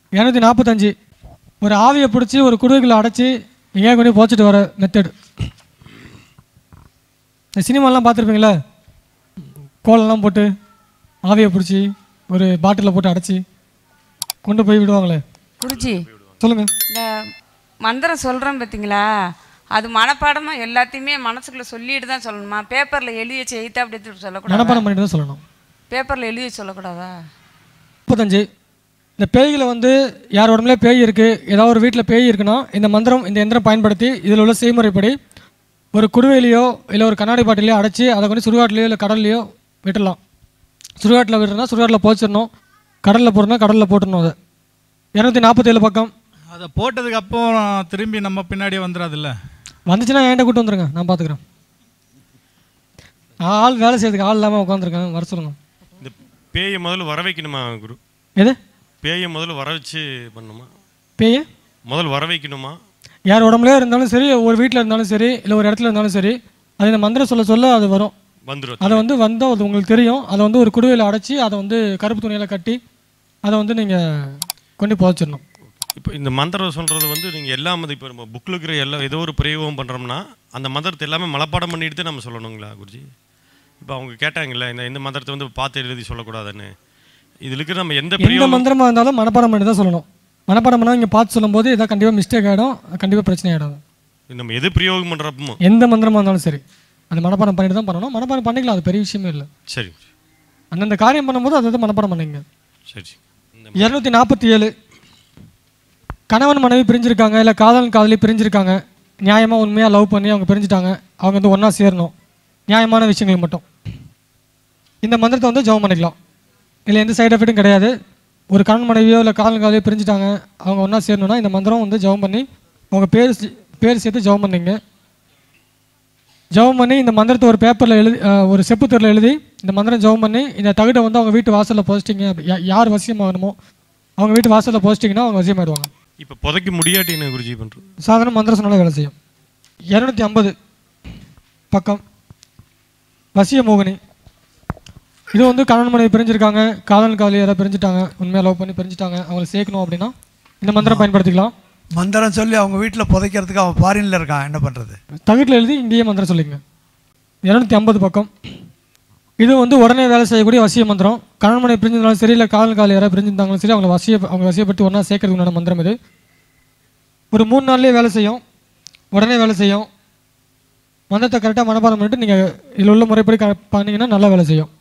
இரநூத்தி நாற்பத்தஞ்சு ஒரு ஆவியை பிடிச்சி ஒரு குடுவைக்குள்ள அடைச்சி எங்கேயா கொண்டு போய் போச்சுட்டு வர மெத்தடு இந்த சினிமாலாம் பார்த்துருப்பீங்களே கோலெல்லாம் போட்டு ஆவியை பிடிச்சி ஒரு பாட்டிலில் போட்டு அடைச்சி கொண்டு போய் விடுவாங்களே குருஜி சொல்லுங்கள் இந்த மந்திரம் சொல்கிறோம் பார்த்தீங்களா அது மனப்பாடமாக எல்லாத்தையுமே மனசுக்குள்ளே சொல்லிட்டு தான் சொல்லணுமா பேப்பரில் எழுதி வச்சு எய்த்தா அப்படி எடுத்து சொல்லக்கூடாதா மனப்பாடம் பண்ணிட்டு தான் சொல்லணும் பேப்பரில் எழுதி வச்சு சொல்லக்கூடாதா முப்பத்தஞ்சு இந்த பேய்களை வந்து யார் உடம்புல பேய் இருக்குது ஏதாவது ஒரு வீட்டில் பேய் இருக்குன்னா இந்த மந்திரம் இந்த எந்திரம் பயன்படுத்தி இதில் உள்ள செய்முறைப்படி ஒரு குடுவையிலையோ இல்லை ஒரு கண்ணாடி பாட்டிலையோ அடைச்சி அதை கொண்டு சுடுகாட்டிலையோ இல்லை கடல்லையோ விட்டுடலாம் சுடுகாட்டில் விட்டுறனா சுடுகாட்டில் போச்சிடணும் கடலில் போடுறனா கடலில் போட்டுடணும் அதை இரநூத்தி நாற்பத்தேழு பக்கம் அதை போட்டதுக்கு அப்புறம் திரும்பி நம்ம பின்னாடியே வந்துடாதுல்ல வந்துச்சுன்னா என்கிட்ட கூட்டு வந்துருங்க நான் பார்த்துக்குறேன் ஆள் வேலை செய்யறதுக்கு ஆள் இல்லாமல் உட்காந்துருக்கேன் வர சொல்லுங்க இந்த பேயை முதல்ல வர வைக்கணுமா குரு எது பேயை முதல்ல வர வச்சு பண்ணணுமா பேய் முதல்ல வர வைக்கணுமா யார் உடம்புலயே இருந்தாலும் சரி ஒரு வீட்டில் இருந்தாலும் சரி இல்லை ஒரு இடத்துல இருந்தாலும் சரி அது இந்த மந்திரம் சொல்ல சொல்ல அது வரும் வந்துடும் அதை வந்து வந்தால் அது உங்களுக்கு தெரியும் அதை வந்து ஒரு குடுவையில் அடைச்சி அதை வந்து கருப்பு துணியில் கட்டி அதை வந்து நீங்கள் கொண்டு புதைச்சிடணும் இப்போ இந்த மந்திரம் சொல்கிறது வந்து நீங்கள் எல்லா மத இப்போ நம்ம புக்கில் இருக்கிற எல்லா ஏதோ ஒரு பிரயோகம் பண்ணுறோம்னா அந்த மந்திரத்தை எல்லாமே மனப்பாடம் பண்ணிட்டு நம்ம சொல்லணுங்களா குருஜி இப்போ அவங்க கேட்டாங்கல்ல இந்த இந்த மந்திரத்தை வந்து பார்த்து எழுதி சொல்லக்கூடாதுன்னு இதில் இருக்கிற நம்ம எந்த எந்த பிரயோகம் மந்திரமாக இருந்தாலும் மனப்பாடம் பண்ணி தான் சொல்லணும் மனப்பாடம் பண்ணால் இங்கே பார்த்து சொல்லும்போது இதாக கண்டிப்பாக மிஸ்டேக் ஆகிடும் கண்டிப்பாக பிரச்சனை ஆகிடும் நம்ம எது பிரயோகம் பண்ணுறப்பமோ எந்த மந்திரமாக இருந்தாலும் சரி அந்த மனப்பாடம் பண்ணிட்டு தான் பண்ணணும் மனப்பாடம் பண்ணிக்கலாம் அது பெரிய விஷயமே இல்லை சரி அந்தந்த காரியம் பண்ணும்போது அதை தான் மனப்பாடம் பண்ணுங்க சரி இந்த இரநூத்தி நாற்பத்தி ஏழு கணவன் மனைவி பிரிஞ்சிருக்காங்க இல்லை காதலன் காதலி பிரிஞ்சிருக்காங்க நியாயமாக உண்மையாக லவ் பண்ணி அவங்க பிரிஞ்சுட்டாங்க அவங்க வந்து ஒன்றா சேரணும் நியாயமான விஷயங்கள் மட்டும் இந்த மந்திரத்தை வந்து ஜெபம் பண்ணிக்கலாம் இல்லை எந்த சைடு எஃபெக்ட்டும் கிடையாது ஒரு கணவன் மனைவியோ இல்லை காதலன் காதலியோ பிரிஞ்சுட்டாங்க அவங்க ஒன்றா சேரணும்னா இந்த மந்திரம் வந்து ஜெபம் பண்ணி அவங்க பேர் சி- பேர் சேர்த்து ஜெபம் பண்ணீங்க ஜெபம் பண்ணி இந்த மந்திரத்தை ஒரு பேப்பரில் எழுதி அஹ், ஒரு செப்புத்தூரில் எழுதி இந்த மந்திரம் ஜெபம் பண்ணி இந்த தகுடை வந்து அவங்க வீட்டு வாசலில் போஸ்டிங்க யார் வசியமாகணுமோ அவங்க வீட்டு வாசலில் போஸ்டிங்கன்னா அவங்க வசியமாயிடுவாங்க இப்போ புதைக்க முடியாட்டி என்ன குருஜி பண்ணுறது சாதாரண மந்திரம் சொன்னாலே வேலை செய்யும் இரநூத்தி ஐம்பது பக்கம் வசிய மோகினி இது வந்து கணவன் மனைவி பிரிஞ்சிருக்காங்க காதல் காதலி யாராவது பிரிஞ்சுட்டாங்க உண்மையாக லவ் பண்ணி பிரிஞ்சுட்டாங்க அவங்களை சேர்க்கணும் அப்படின்னா இந்த மந்திரம் பயன்படுத்திக்கலாம் மந்திரம் சொல்லி அவங்க வீட்டில் புதைக்கிறதுக்கு அவன் ஃபாரினில் இருக்கான் என்ன பண்ணுறது தகுட்டில் எழுதி இங்கேயே மந்திரம் சொல்லிங்க இரநூத்தி ஐம்பது பக்கம் இது வந்து உடனே வேலை செய்யக்கூடிய வசிய மந்திரம் கணவன் மனைவி பிரிஞ்சிருந்தாலும் சரி இல்லை காதல் காதல் யாராவது பிரிஞ்சிருந்தாலும் சரி அவங்களை வசிய அவங்க வசியப்பட்டு ஒன்றா சேர்க்கறதுக்கு உண்டான மந்திரம் இது ஒரு மூணு நாள்லேயே வேலை செய்யும் உடனே வேலை செய்யும் மந்திரத்தை கரெக்டாக மனப்பாடம் பண்ணிட்டு நீங்கள் இதில் உள்ள முறைப்படி க- பண்ணீங்கன்னா நல்லா வேலை செய்யும்